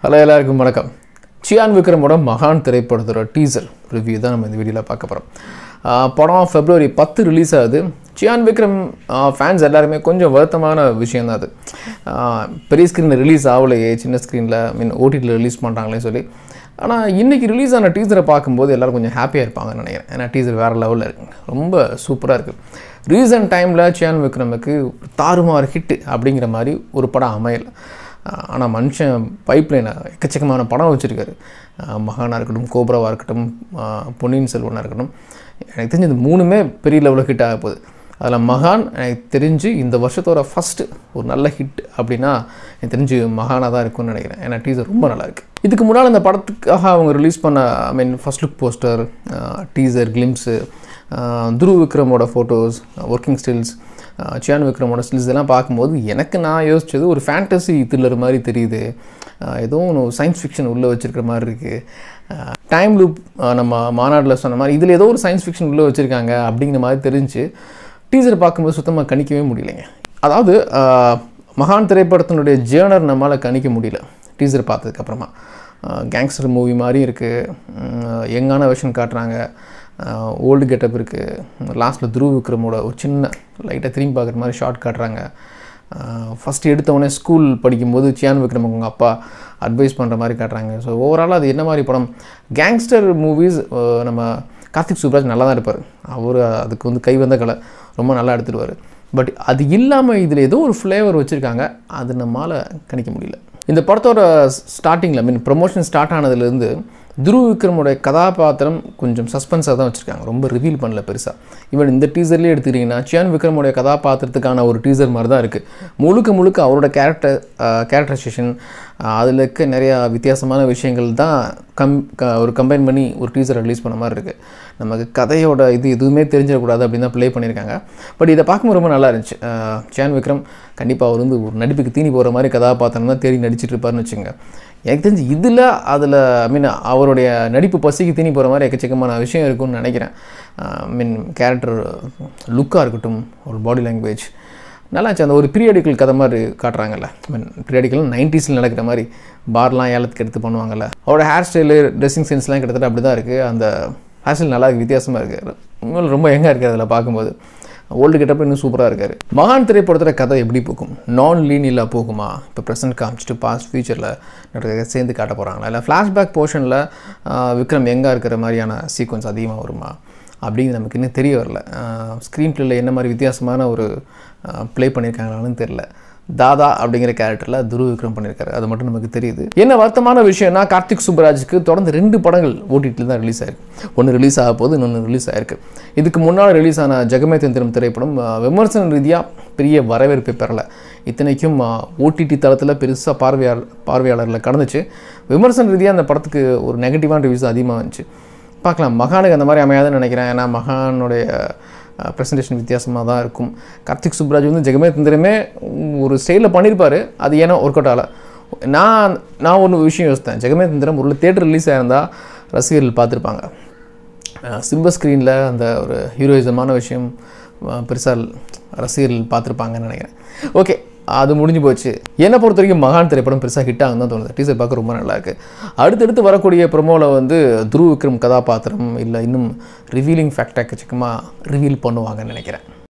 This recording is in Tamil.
ஹலோ எல்லாருக்கும் வணக்கம் சியான் விக்ரமோட மகான் திரைப்படத்தோட டீசர் ரிவ்யூ தான் நம்ம இந்த வீடியோவில் பார்க்க போகிறோம் படம் ஃபெப்ரவரி பத்து ரிலீஸ் ஆகுது சியான் விக்ரம் ஃபேன்ஸ் எல்லாருமே கொஞ்சம் வருத்தமான விஷயம் தான் அது ஆஹ் பெரிய ஸ்க்ரீனில் ரிலீஸ் ஆகலையே சின்ன ஸ்க்ரீனில் மீன் ஓடிடியில் ரிலீஸ் பண்ணுறாங்களே சொல்லி ஆனால் இன்றைக்கி ரிலீஸ் ஆன டீசரை பார்க்கும்போது எல்லோரும் கொஞ்சம் ஹாப்பியாக இருப்பாங்கன்னு நினைக்கிறேன் ஏன்னா டீசர் வேறு லெவலில் இருக்குங்க ரொம்ப சூப்பராக இருக்குது ரீசன்ட் டைமில் சியான் விக்ரமுக்கு தாறுமாறு ஹிட்டு அப்படிங்கிற மாதிரி ஒரு படம் அமையலை ஆனால் மனுஷன் பைப்லைனை எக்கச்சக்கமான படம் வச்சுருக்காரு மகானாக இருக்கட்டும் கோப்ராவாக இருக்கட்டும் ஆஹ் பொன்னியின் செல்வனாக இருக்கட்டும் எனக்கு தெரிஞ்சு இந்த மூணுமே பெரிய லெவலில் ஹிட் ஆக போகுது அதில் மகான் எனக்கு தெரிஞ்சு இந்த வருஷத்தோட ஃபஸ்ட்டு ஒரு நல்ல ஹிட் அப்படின்னா எனக்கு தெரிஞ்சு மகானாக தான் இருக்கும்னு நினைக்கிறேன் ஏன்னா டீசர் ரொம்ப நல்லா இருக்கு இதுக்கு முன்னால் இந்த படத்துக்காக அவங்க ரிலீஸ் பண்ண I mean first look poster teaser glimpse Dhruv விக்ரமோட ஃபோட்டோஸ் ஒர்க்கிங் ஸ்டில்ஸ் சியான் விக்ரமோட ஸ்டில்ஸ் இதெல்லாம் பார்க்கும்போது எனக்கு நான் யோசிச்சது ஒரு ஃபேண்டசி த்ரில்லர் மாதிரி தெரியுது ஆஹ் ஏதோ ஒன்று சயின்ஸ் ஃபிக்ஷன் உள்ளே வச்சுருக்கிற மாதிரி இருக்குது டைம் லூப் நம்ம மாநாட்டில் சொன்ன மாதிரி இதில் ஏதோ ஒரு சயின்ஸ் ஃபிக்ஷன் உள்ளே வச்சுருக்காங்க அப்படிங்கிற மாதிரி தெரிஞ்சு டீசர் பார்க்கும்போது சுத்தமாக கணிக்கவே முடியலைங்க அதாவது ஆஹ் மகான் திரைப்படத்தினுடைய ஜேர்னர் நம்மளால் கணிக்க முடியல டீசர் பார்த்ததுக்கப்புறமா கேங்ஸ்டர் மூவி மாதிரி இருக்குது யங்கான வெர்ஷன் காட்டுறாங்க ஓல்டு கெட்டப் இருக்குது லாஸ்ட்டில் துருவ் விக்ரமோட ஒரு சின்ன லைட்டாக திரும்பி பார்க்குற மாதிரி ஷார்ட் காட்டுறாங்க ஃபஸ்ட்டு எடுத்தவொடனே ஸ்கூல் படிக்கும்போது சியான் விக்ரம் அவங்க அப்பா அட்வைஸ் பண்ணுற மாதிரி காட்டுறாங்க ஸோ ஓவராலாக அது என்ன மாதிரி படம் கேங்ஸ்டர் மூவிஸ் நம்ம கார்த்திக் சுப்ராஜ் நல்லா தான் இருப்பார் அவர் அதுக்கு வந்து கை வந்த கலை ரொம்ப நல்லா எடுத்துடுவார் பட் அது இல்லாமல் இதில் ஏதோ ஒரு ஃப்ளேவர் வச்சுருக்காங்க அது நம்மளால் கணிக்க முடியல இந்த படத்தோட ஸ்டார்டிங்கில் மீன் ப்ரொமோஷன் ஸ்டார்ட் ஆனதுலேருந்து துருவ் விக்ரமோட கதாபாத்திரம் கொஞ்சம் சஸ்பென்ஸாக தான் வச்சுருக்காங்க ரொம்ப ரிவீல் பண்ணல பெருசாக ஈவன் இந்த டீசர்லேயே எடுத்துக்கிட்டிங்கன்னா சியான் விக்ரமோடைய கதாபாத்திரத்துக்கான ஒரு டீசர் மாதிரி தான் இருக்குது முழுக்க முழுக்க அவரோட கேரக்டர் கேரக்டரைசேஷன் அதில் இருக்க நிறையா வித்தியாசமான விஷயங்கள் தான் கம் க ஒரு கம்பைன் பண்ணி ஒரு டீசர் ரிலீஸ் பண்ண மாதிரி இருக்குது நமக்கு கதையோட இது எதுவுமே தெரிஞ்சிடக்கூடாது அப்படின்னு தான் ப்ளே பண்ணியிருக்காங்க பட் இதை பார்க்கும்போது ரொம்ப நல்லா இருந்துச்சு சியான் விக்ரம் கண்டிப்பாக அவர் வந்து ஒரு நடிப்புக்கு தீனி போகிற மாதிரி கதாபாத்திரம் தான் தேடி நடிச்சிட்டு இருப்பாருன்னு வச்சுங்க எனக்கு தெரிஞ்சு இதில் அதில் ஐ மீன் அவருடைய நடிப்பு பசிக்கு தீனி போகிற மாதிரி எக்கச்சக்கமான விஷயம் இருக்கும்னு நினைக்கிறேன் ஐ மீன் கேரக்டர் லுக்காக இருக்கட்டும் ஒரு பாடி லாங்குவேஜ் நல்லா இருந்துச்சு அந்த ஒரு பீரியடிக்கல் கதை மாதிரி காட்டுறாங்கல்ல ஐ மீன் பீரியடிக்கல் நைன்டிஸில் நடக்கிற மாதிரி பார்லாம் ஏலத்துக்கு எடுத்து பண்ணுவாங்கல்ல அவரோட ஹேர் ஸ்டைலு ட்ரெஸ்ஸிங் சென்ஸ்லாம் கிட்டத்தட்ட அப்படி தான் இருக்குது அந்த ஹேர் ஸ்டைல் நல்லா இருக்கு வித்தியாசமாக இருக்குது உண்மையில் ரொம்ப எங்கே இருக்குது அதில் பார்க்கும்போது ஓல்டு கெட்டப்ப இன்னும் சூப்பராக இருக்காரு மகான் திரைப்படத்தில் கதை எப்படி போகும் நான் லீனியலாக போகுமா இப்போ ப்ரெசென்ட் காமிச்சிட்டு பாஸ்ட் ஃபியூச்சரில் நடக்க சேர்ந்து காட்ட போகிறாங்களா இல்லை ஃப்ளாஷ்பேக் போர்ஷனில் விக்ரம் எங்கே இருக்கிற மாதிரியான சீக்வன்ஸ் அதிகமாக வருமா அப்படின்னு நமக்கு இன்னும் தெரிய வரல ஸ்க்ரீன் பிளேயில் என்ன மாதிரி வித்தியாசமான ஒரு ப்ளே பண்ணியிருக்காங்களான்னு தெரில தாதா அப்படிங்கிற கேரக்டரில் துருவ் விக்ரம் பண்ணியிருக்காரு அது மட்டும் நமக்கு தெரியுது என்ன வருத்தமான விஷயம்னா கார்த்திக் சுப்பராஜுக்கு தொடர்ந்து ரெண்டு படங்கள் ஓடிடியில் தான் ரிலீஸ் ஆயிருக்கு ஒன்று ரிலீஸ் ஆக போது இன்னொன்று ரிலீஸ் ஆயிருக்கு இதுக்கு முன்னால் ரிலீஸ் ஆன ஜெகமே தந்திரம் திரைப்படம் விமர்சன ரீதியாக பெரிய வரவேற்பை பெறலை இத்தனைக்கும் ஓடிடி தளத்தில் பெருசாக பார்வையாளர் பார்வையாளர்களை கடந்துச்சு விமர்சன ரீதியாக அந்த படத்துக்கு ஒரு நெகட்டிவான ரிவ்யூஸ் அதிகமாக இருந்துச்சு பார்க்கலாம் மகானுக்கு அந்த மாதிரி அமையாதுன்னு நினைக்கிறேன் ஏன்னா மகானுடைய ப்ரெசன்டேஷன் வித்தியாசமாக தான் இருக்கும் கார்த்திக் சுப்ராஜ் வந்து ஜெகமே தந்திரமே ஒரு ஸ்டைலில் பண்ணியிருப்பார் அது ஏன்னா ஒர்க் அவுட் ஆகலை நான் நான் ஒன்று விஷயம் யோசித்தேன் ஜெகமே தந்திரம் ஒரு தேட்டர் ரிலீஸ் ஆயிருந்தால் ரசிகர்கள் பார்த்துருப்பாங்க சில்வர் ஸ்க்ரீனில் அந்த ஒரு ஹீரோயிசமான விஷயம் பெருசாக ரசிகர்கள் பார்த்துருப்பாங்கன்னு நினைக்கிறேன் ஓகே அது முடிஞ்சு போச்சு என்னை பொறுத்த வரைக்கும் மகான் திரைப்படம் பெருசாக ஹிட் ஆகும் தான் தோணுது டீசர் பார்க்க ரொம்ப நல்லா இருக்கு அடுத்தடுத்து வரக்கூடிய ப்ரொமோவில் வந்து துருவ் விக்ரம் கதாபாத்திரம் இல்லை இன்னும் ரிவீலிங் ஃபேக்டாக சிக்கமாக ரிவீல் பண்ணுவாங்கன்னு நினைக்கிறேன்